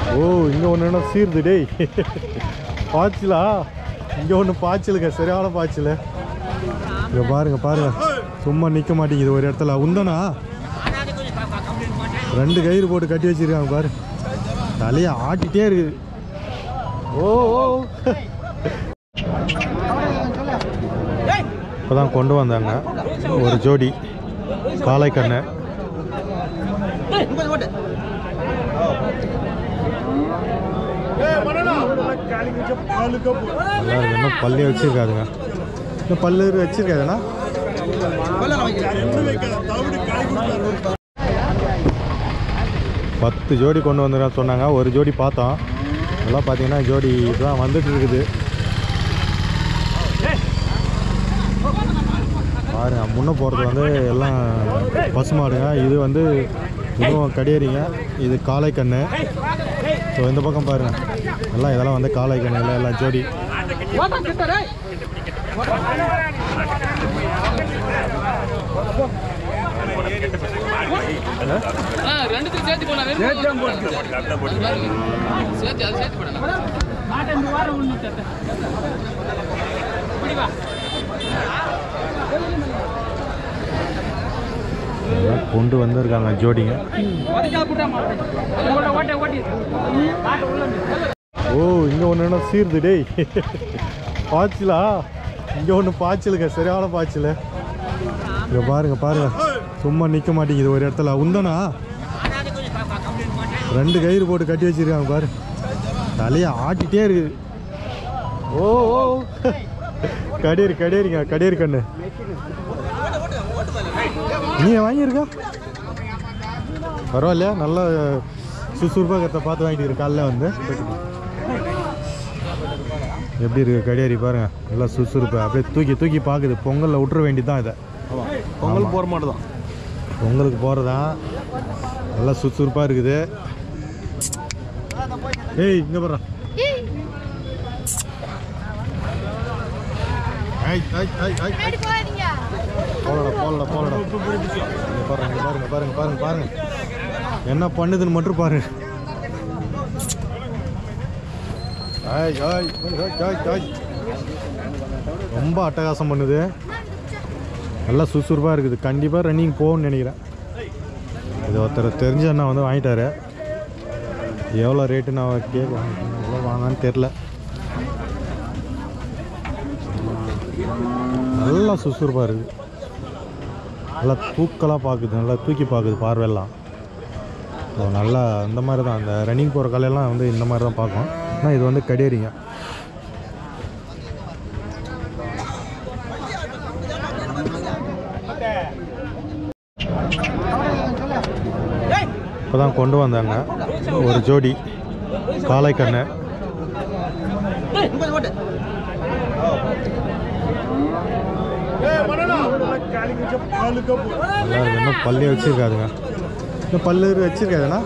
ஓ இங்கே ஒன்று என்ன சீருது டேய் பாய்ச்சலா இங்கே ஒன்று பாய்ச்சலுங்க சரியான பாய்ச்சல் இங்கே பாருங்க பாருங்க சும்மா நிற்க மாட்டேங்குது ஒரு இடத்துல உந்தனா ரெண்டு கயிறு போட்டு கட்டி வச்சிருக்காங்க பாரு தலையை ஆட்டிட்டே இருக்குது ஓ ஓ இப்போதான் கொண்டு வந்தாங்க ஒரு ஜோடி காளைக்கண்ணு நல்லா இருக்கு இன்னும் பல்லே வச்சிருக்காதுங்க இன்னும் பல்லு வச்சிருக்காதுண்ணா பத்து ஜோடி கொண்டு வந்துடுறேன் சொன்னாங்க ஒரு ஜோடி பார்த்தோம் இதெல்லாம் பார்த்தீங்கன்னா ஜோடி இப்பதான் வந்துட்டு இருக்குது பாருங்க முன்ன போகிறது வந்து எல்லாம் பசுமாடுங்க இது வந்து இதுவும் கடியறிங்க இது காளை கண்ணு ஸோ இந்த பக்கம் பாருங்க எல்லாம் இதெல்லாம் வந்து காளை கண்ணு எல்லாம் எல்லாம் ஜோடி ரெண்டுத்துக்கும் சேர்த்து போனா சேர்த்து அது சேர்த்து போனா எல்லாம் கொண்டு வந்திருக்காங்க ஜோடிங்க ஓ இங்கே ஒன்று என்ன சீருது டேய் பாய்ச்சலா இங்கே ஒன்று பாய்ச்சலுங்க சரியான பாய்ச்சல் இங்கே பாருங்க பாருங்க சும்மா நிற்க மாட்டேங்குது ஒரு இடத்துல உந்தனா ரெண்டு கயிறு போட்டு கட்டி வச்சிருக்காங்க பாரு தலையை ஆட்டிட்டே இருக்குது ஓ ஓ கடியர் கடியரிங்க கடியர் கண்ணு நீ வாங்கியிருக்கா பரவாயில்லையா நல்லா சுறுசுறுப்பாக கத்தை பார்த்து வாங்கிட்டு இருக்கு காலைல வந்து எப்படி இருக்கு கடியாரி பாருங்க நல்லா சுறுசுறுப்பு அப்படியே தூக்கி தூக்கி பார்க்குது பொங்கலில் விட்டுற வேண்டியதுதான் இதை பொங்கல் போகிற மாட்டு தான் பொங்கலுக்கு போகிறதா நல்லா சுறுசுறுப்பாக இருக்குது ஏய் இங்கே பாரு ஐய் ஐய் ஐய் ஐய் முன்னாடி போகாதீங்க போலடா போலடா போலடா இங்க பாருங்க இங்க பாருங்க பாருங்க பாருங்க பாருங்க என்ன பண்ணுதுன்னு மட்டும் பாரு ஆய் ஆய் ஆய், ஆய், ஆய். ரொம்ப அட்டகாசம் பண்ணுது நல்லா சுறுசுறுப்பாக இருக்குது கண்டிப்பாக ரன்னிங் போகும்னு நினைக்கிறேன் இது ஒருத்தர் தெரிஞ்ச அண்ணா வந்து வாங்கிட்டாரு எவ்வளோ ரேட்டு நான் கேட்க எவ்வளோ வாங்கன்னு தெரில நல்லா சுறுசுறுப்பாக இருக்குது நல்லா தூக்கலாக பார்க்குது நல்லா தூக்கி பார்க்குது பார்வையெல்லாம் ஸோ நல்லா இந்த மாதிரி தான் அந்த ரன்னிங் போகிற கலையெல்லாம் வந்து இந்த மாதிரி தான் பார்க்கும் ஆனால் இது வந்து கடியறிங்க இப்போ தான் கொண்டு வந்தாங்க ஒரு ஜோடி காளைக்கண்ணு நல்லா இருக்கு இன்னும் பல்லே வச்சிருக்காதுங்க இன்னும் பல்லு வச்சிருக்காதுண்ணா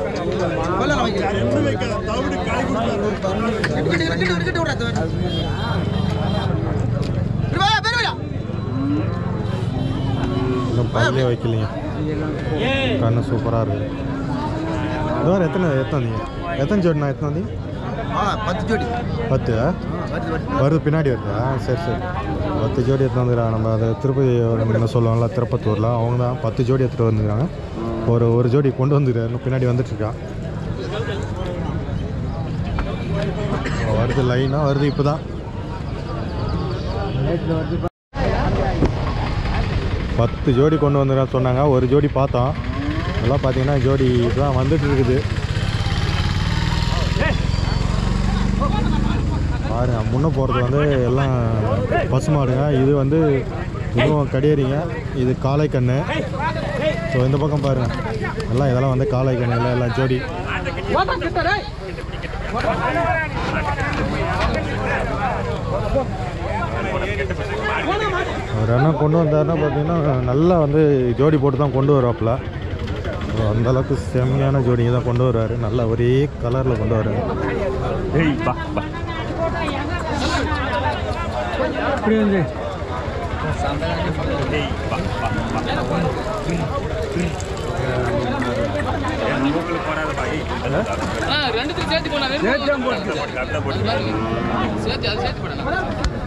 இன்னும் பல்லே வைக்கலைங்க கண்ணு சூப்பராக இருக்குது இதுவரை எத்தனை எத்தனை வந்தீங்க எத்தனை ஜோடிண்ணா எத்தனை வந்தீங்க பத்து ஜோடி பத்து வருது பின்னாடி வருதா சரி சரி பத்து ஜோடி எடுத்து வந்துக்கிறாங்க நம்ம அதை திருப்பதி என்ன சொல்லுவாங்கல்ல திருப்பத்தூரில் அவங்க தான் பத்து ஜோடி எடுத்துகிட்டு வந்துக்கிறாங்க ஒரு ஒரு ஜோடி கொண்டு வந்துக்கிறாரு இன்னும் பின்னாடி வந்துட்டுருக்கான் வருது லைனாக வருது இப்போ தான் பத்து ஜோடி கொண்டு வந்துடுறேன் சொன்னாங்க ஒரு ஜோடி பார்த்தோம் இதெல்லாம் பார்த்தீங்கன்னா ஜோடி இப்பதான் வந்துட்டு இருக்குது பாருங்க முன்ன போகிறது வந்து எல்லாம் பசுமாடுங்க இது வந்து இதுவும் கடியறிங்க இது காளை கண்ணு ஸோ இந்த பக்கம் பாருங்க எல்லாம் இதெல்லாம் வந்து காளை கண்ணு எல்லாம் எல்லாம் ஜோடி அவர் என்ன கொண்டு வந்தாருன்னா பார்த்தீங்கன்னா நல்லா வந்து ஜோடி போட்டு தான் கொண்டு வருவாப்புல ஸோ அந்த அளவுக்கு செம்மையான ஜோடிங்க தான் கொண்டு வருவார் நல்லா ஒரே கலரில் கொண்டு வருவார் ஆ ரெண்டுத்தையும் சேர்த்து போனா சேர்த்து அது சேர்த்து போடணும்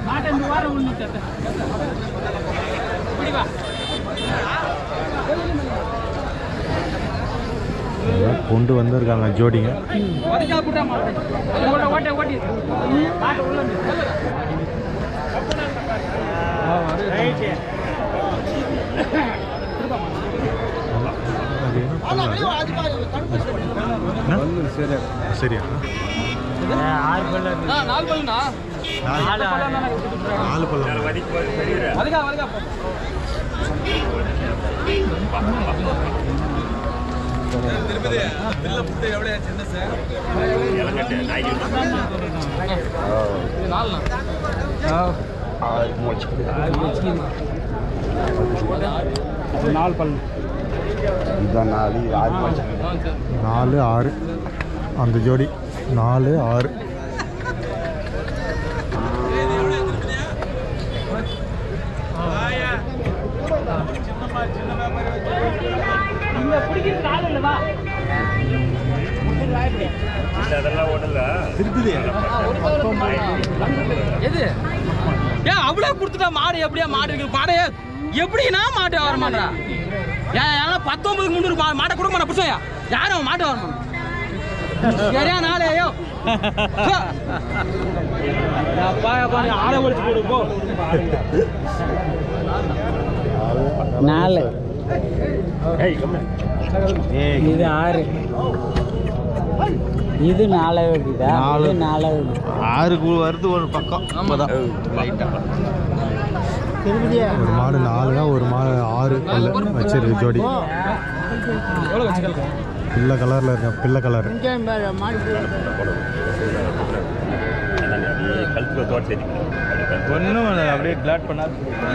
எல்லாம் கொண்டு வந்திருக்காங்க ஜோடிங்க அது என்ன பல்லு அது? என்ன? சரியா ஆ நாலு பல்லுண்ணா நாலு பல்லம் இது நாலுண்ணா ஆ சரி நாலு ஆறு அந்த ஜோடி நாலு ஆறு எது ஏன் அவ்வளோ கொடுத்துட்டா மாடு எப்படியா மாடு இருக்கு மாடு எப்படின்னா மாட்டு வர மாட்டா ஏன் ஏன்னா பத்தொன்பதுக்கு முந்நூறு மா மாட்டை கொடுக்க மாட்டா புடிச்சோயா யாரும் அவன் மாட்டு வர மாட்டான் சரியா நாளே ஐயோ அப்பா அப்பா நீ ஆளை ஒழிச்சு போடு போ நாலு இது ஆறு இது நாலாவது இது நாலாவது ஆறுக்கு வருது ஒரு பக்கம் அப்பதான் ஒரு மாடு நாலுனா ஒரு மாடு ஆறு பல்லு வச்சிருக்கு ஜோடி பிள்ளை கலரில் இருக்க பிள்ளை கலர் ஒன்றும் அப்படியே கிளாட் பண்ணாது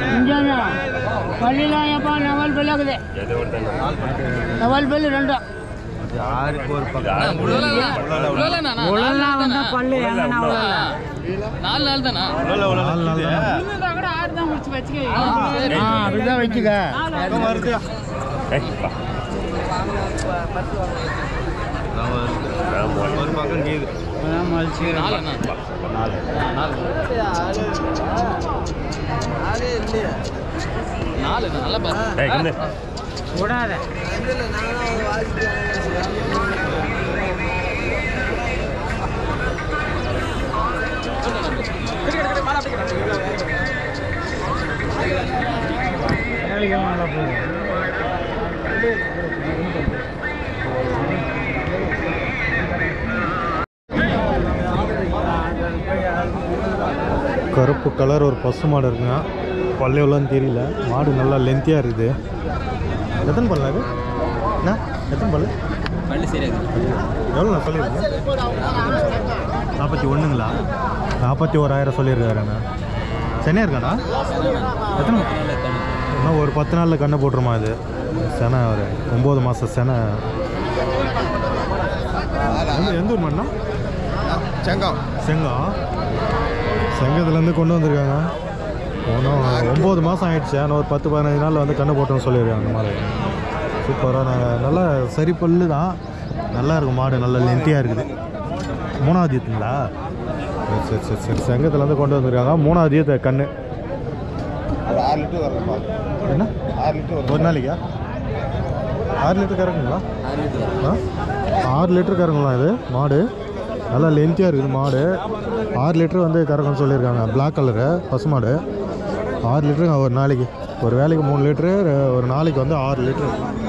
நவல் பெல் ஆகுது நவல் பெல் ரெண்டும் ஆறுக்கு ஒரு ஆ, உழலண்ணா. உழலண்ணா, நான் நாலு நாள் வந்தா தானா? பல்லு எங்கன்னா ஆ, நாலு நாள் தானா நாலு நாள் தான் ஆ, சரி. அப்படிதான் வச்சுக்க ஒரு பக்கம் கீது நாலுண்ணா. நாலு. நாலுண்ணா, நல்லா பாரு. விடாத கருப்பு கலர் ஒரு பசு மாடு இருக்குங்க பல்லு எவ்வளோன்னு தெரியல மாடு நல்லா லென்த்தியாக இருக்குது எத்தனை பல்லு அது என்ன எத்தனை பல்லு பல்லு சரியா எவ்வளோ நான் சொல்லியிருக்கேன் நாற்பத்தி ஒன்றுங்களா நாற்பத்தி ஓராயிரம் சொல்லியிருக்காருண்ணா சென்னையா இருக்காண்ணா எத்தனை இன்னும் ஒரு பத்து நாளில் கண்ணை போட்டுருமா இது செனை ஒரு ஒம்பது மாதம் செனை எந்த- எந்த ஊர் மண்ணா செங்கம் செங்கம் செங்கத்துலேருந்து கொண்டு வந்திருக்காங்க ஒன்றும் ஒம்பது மாதம் ஆயிடுச்சு ஆனால் ஒரு பத்து பதினஞ்சு நாளில் வந்து கண்ணு போட்டோன்னு சொல்லியிருக்காங்க அந்த மாதிரி சூப்பராக நாங்கள் நல்லா சரி பல்லு தான் நல்லா இருக்கும் மாடு நல்லா லென்த்தியாக இருக்குது மூணாவது ஈத்துங்களா சரி சரி சரி சரி செங்கத்துலேருந்து கொண்டு வந்திருக்காங்க மூணாவது ஈத்து கண்ணு அது ஆறு லிட்டர் வருதுப்பா என்ன ஆறு லிட்டர் வரும் ஒரு நாளைக்கா ஆறு லிட்டர் கறக்குங்களா ஆ ஆறு லிட்டர் கறக்குங்களா இது மாடு நல்லா லென்த்தியாக இருக்குது மாடு ஆறு லிட்டர் வந்து கறக்கும்னு சொல்லியிருக்காங்க பிளாக் கலரு பசு மாடு ஆறு லிட்டருங்க ஒரு நாளைக்கு ஒரு வேலைக்கு மூணு லிட்ரு ஒரு நாளைக்கு வந்து ஆறு லிட்ரு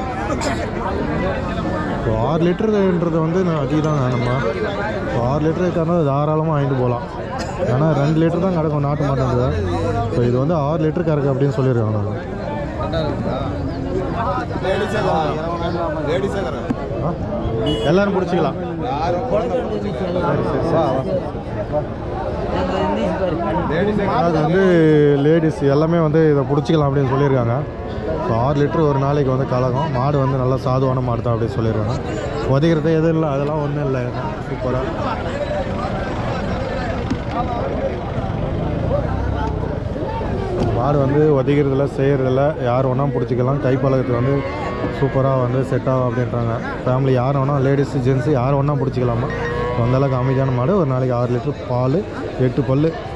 இப்போ ஆறு லிட்டருன்றது வந்து நான் அதிகம் நம்ம இப்போ ஆறு லிட்டரு கறந்து தாராளமாக வாங்கிட்டு போகலாம் ஏன்னா ரெண்டு லிட்டர் தான் கிடக்கும் நாட்டு மாட்டேங்குது இப்போ இது வந்து ஆறு லிட்டர் கறக்கு அப்படின்னு சொல்லியிருக்காங்க நாங்கள் லேடிஸே தரேன் ஆ? எல்லாரும் பிடிச்சிக்கலாம் யாரு குழந்தை சரி சரி சரி லேடிஸே அது வந்து லேடிஸ் எல்லாமே வந்து இதை பிடிச்சிக்கலாம் அப்படின்னு சொல்லியிருக்காங்க ஸோ ஆறு லிட்டர் ஒரு நாளைக்கு வந்து கலகம் மாடு வந்து நல்லா சாதுவான மாடு தான் அப்படின்னு சொல்லியிருக்காங்க உதைக்கிறது எதுவும் இல்லை அதெல்லாம் ஒன்றும் இல்லை சூப்பராக மாடு வந்து ஒதிக்கிறதில்ல செய்கிறதில்ல யார் வேணால் பிடிச்சிக்கலாம் கை பழக்கத்துக்கு வந்து சூப்பராக வந்து செட் ஆகும் அப்படின்றாங்க ஃபேமிலி யார் வேணால் லேடிஸு ஜென்ஸு யார் வேணால் பிடிச்சிக்கலாமா ஸோ அந்தளவுக்கு அமைதியான மாடு ஒரு நாளைக்கு ஆறு லிட்டர் பால் எட்டு பல்